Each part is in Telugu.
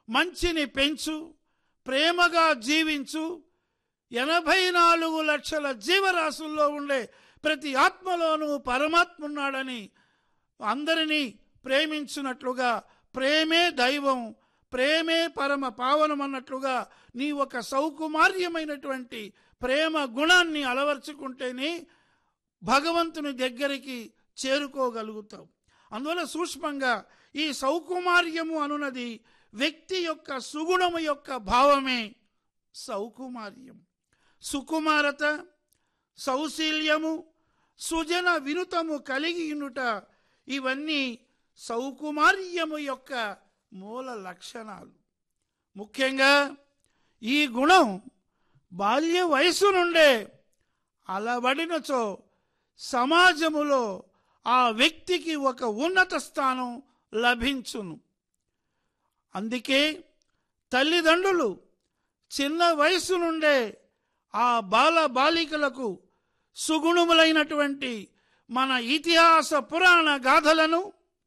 మంచిని పెంచు ప్రేమగా జీవించు ఎనభై నాలుగు లక్షల జీవరాశుల్లో ఉండే ప్రతి ఆత్మలోనూ పరమాత్మ ఉన్నాడని అందరినీ ప్రేమించినట్లుగా ప్రేమే దైవం ప్రేమే పరమ పావనం అన్నట్లుగా నీ ఒక సౌకుమార్యమైనటువంటి ప్రేమ గుణాన్ని అలవర్చుకుంటేనే భగవంతుని దగ్గరికి చేరుకోగలుగుతావు అందువల్ల సూక్ష్మంగా ఈ సౌకుమార్యము అనున్నది వ్యక్తి యొక్క సుగుణము యొక్క భావమే సౌకుమార్యం సుకుమారత సౌశీల్యము సుజన వినుతము కలిగి ఉండుట ఇవన్నీ సౌకుమార్యము యొక్క మూల లక్షణాలు ముఖ్యంగా ఈ గుణం బాల్య వయసు నుండే అలవడినచో సమాజములో ఆ వ్యక్తికి ఒక ఉన్నత స్థానం లభించును అందుకే తల్లిదండ్రులు చిన్న వయసు నుండే ఆ బాల బాలికలకు సుగుణములైనటువంటి మన ఇతిహాస పురాణ గాథలను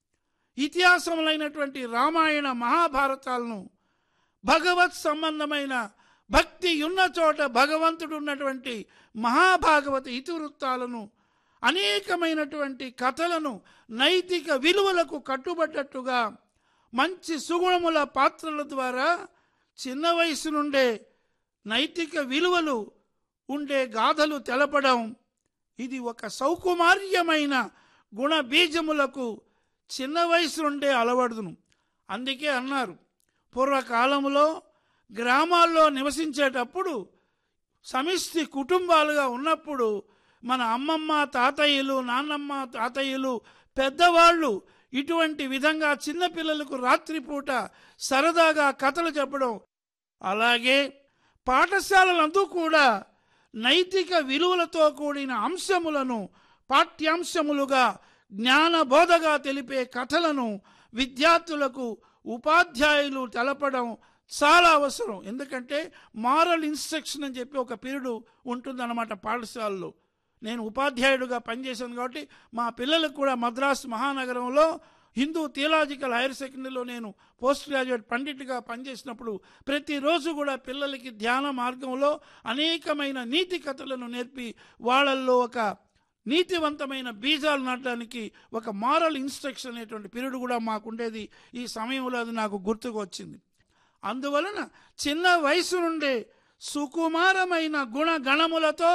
ఇతిహాసములైనటువంటి రామాయణ మహాభారతాలను భగవత్ సంబంధమైన భక్తి ఉన్న చోట భగవంతుడు ఉన్నటువంటి మహాభాగవత ఇతివృత్తాలను అనేకమైనటువంటి కథలను నైతిక విలువలకు కట్టుబడ్డట్టుగా మంచి సుగుణముల పాత్రల ద్వారా చిన్న వయసు నుండే నైతిక విలువలు ఉండే గాథలు తెలపడం ఇది ఒక సౌకుమార్యమైన గుణ బీజములకు చిన్న వయసు నుండే అలవడుదును అందుకే అన్నారు పూర్వకాలంలో గ్రామాల్లో నివసించేటప్పుడు సమిష్టి కుటుంబాలుగా ఉన్నప్పుడు మన అమ్మమ్మ తాతయ్యలు నాన్నమ్మ తాతయ్యలు పెద్దవాళ్ళు ఇటువంటి విధంగా చిన్నపిల్లలకు రాత్రిపూట సరదాగా కథలు చెప్పడం అలాగే పాఠశాలలందు కూడా నైతిక విలువలతో కూడిన అంశములను పాఠ్యాంశములుగా జ్ఞానబోధగా తెలిపే కథలను విద్యార్థులకు ఉపాధ్యాయులు తెలపడం చాలా అవసరం ఎందుకంటే మారల్ ఇన్స్ట్రక్షన్ అని చెప్పి ఒక పీరియడ్ ఉంటుందన్నమాట పాఠశాలలో నేను ఉపాధ్యాయుడిగా పనిచేశాను కాబట్టి మా పిల్లలకు కూడా మద్రాసు మహానగరంలో హిందూ థియలాజికల్ హైయర్ సెకండరీలో నేను పోస్ట్ గ్రాడ్యుయేట్ పండిట్గా పనిచేసినప్పుడు ప్రతిరోజు కూడా పిల్లలకి ధ్యాన మార్గంలో అనేకమైన నీతి కథలను నేర్పి వాళ్ళల్లో ఒక నీతివంతమైన బీజాలు నాటడానికి ఒక మారల్ ఇన్స్ట్రక్షన్ అనేటువంటి పీరియడ్ కూడా మాకుండేది ఈ సమయంలో అది నాకు గుర్తుకు వచ్చింది అందువలన చిన్న వయసు నుండే సుకుమారమైన గుణగణములతో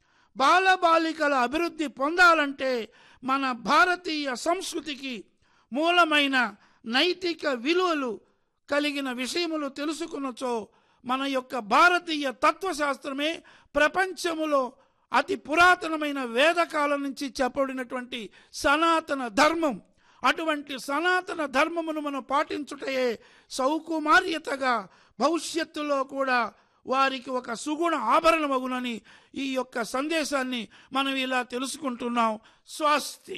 బాలబాలికల అభివృద్ధి పొందాలంటే మన భారతీయ సంస్కృతికి మూలమైన నైతిక విలువలు కలిగిన విషయములు తెలుసుకున్నచో మన యొక్క భారతీయ తత్వశాస్త్రమే ప్రపంచములో అతి పురాతనమైన వేదకాలం నుంచి చెప్పబడినటువంటి సనాతన ధర్మం అటువంటి సనాతన ధర్మమును మనం పాటించుటయే సౌకుమార్యతగా భవిష్యత్తులో కూడా వారికి ఒక సుగుణ ఆభరణమగునని ఈ యొక్క సందేశాన్ని మనం ఇలా తెలుసుకుంటున్నాం స్వస్తి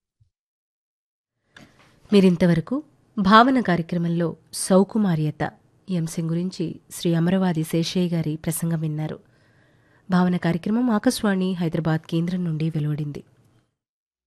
మీరింతవరకు భావన కార్యక్రమంలో సౌకుమార్యత ఈ అంశం గురించి శ్రీ అమరవాది శేషయ్య గారి ప్రసంగం విన్నారు భావన కార్యక్రమం ఆకాశవాణి హైదరాబాద్ కేంద్రం నుండి వెలువడింది